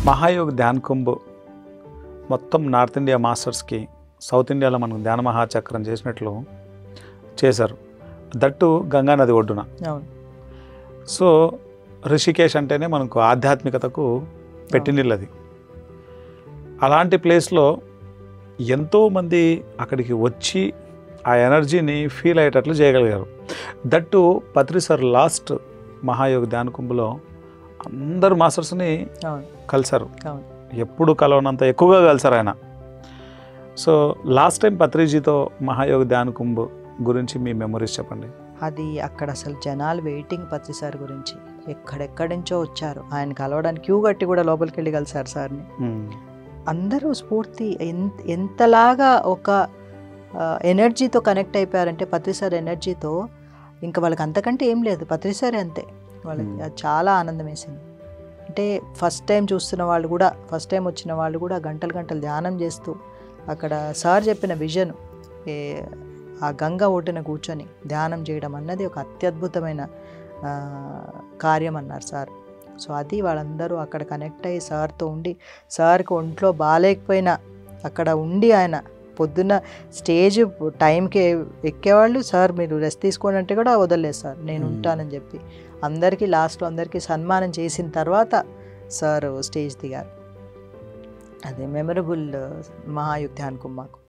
మహాయోగ్ ధ్యాన్ కుంభ్ మొత్తం north India మాస్టర్స్కి south ఇండియాలో మనకు ధ్యాన మహాచక్రం చేసినట్లు చేశారు దట్టు గంగా నది ఒడ్డున అవును సో రిషికేశ్ అంటేనే మనకు ఆధ్యాత్మికతకు పెట్టినిల్లది అలాంటి ప్లేస్లో ఎంతోమంది అక్కడికి వచ్చి ఆ ఎనర్జీని ఫీల్ అయ్యేటట్లు చేయగలిగారు that Patri sir last Mahayoga Dhyana కుంభలో అందరు మాస్టర్స్ని అవును కలిశారు అవును ఎప్పుడు కలవనంత ఎక్కువగా కలిసారు ఆయన సో లాస్ట్ టైం పత్రిజీతో మహాయోగ ధ్యాన కుంభ్ గురించి మీ మెమరీస్ చెప్పండి అది అక్కడ అసలు జనాలు వెయిటింగ్ పత్రి సార్ గురించి ఎక్కడెక్కడి నుంచో వచ్చారు ఆయన కలవడానికి క్యూ కట్టి కూడా లోపలికి వెళ్ళి కలిసారు సార్ని అందరూ స్ఫూర్తి ఎంత ఎంతలాగా ఒక ఎనర్జీతో కనెక్ట్ అయిపోయారంటే పత్రి సార్ ఎనర్జీతో ఇంకా వాళ్ళకి అంతకంటే ఏం లేదు పత్రి సారే అంతే వాళ్ళకి Hmm. అది చాలా ఆనందం వేసింది అంటే ఫస్ట్ టైం చూస్తున్న వాళ్ళు కూడా ఫస్ట్ టైం వచ్చిన వాళ్ళు కూడా గంటలు గంటలు ధ్యానం చేస్తూ అక్కడ సార్ చెప్పిన విజన్ ఆ గంగ ఒడ్డున కూర్చొని ధ్యానం చేయడం అన్నది ఒక అత్యద్భుతమైన ఆ, కార్యం అన్నారు సార్ సో అది వాళ్ళందరూ అక్కడ కనెక్ట్ అయ్యి సార్తో ఉండి సార్కి ఒంట్లో బాగాలేకపోయినా అక్కడ ఉండి ఆయన పొద్దున్న స్టేజ్ టైంకి ఎక్కేవాళ్ళు సార్ మీరు రెస్ట్ తీసుకోండి అంటే కూడా వదలలేదు సార్ నేను Hmm. ఉంటానని చెప్పి అందరికీ లాస్ట్లో అందరికీ సన్మానం చేసిన తర్వాత సార్ స్టేజ్ దిగారు అదే మెమరబుల్ మహాయుద్ధానికి మాకు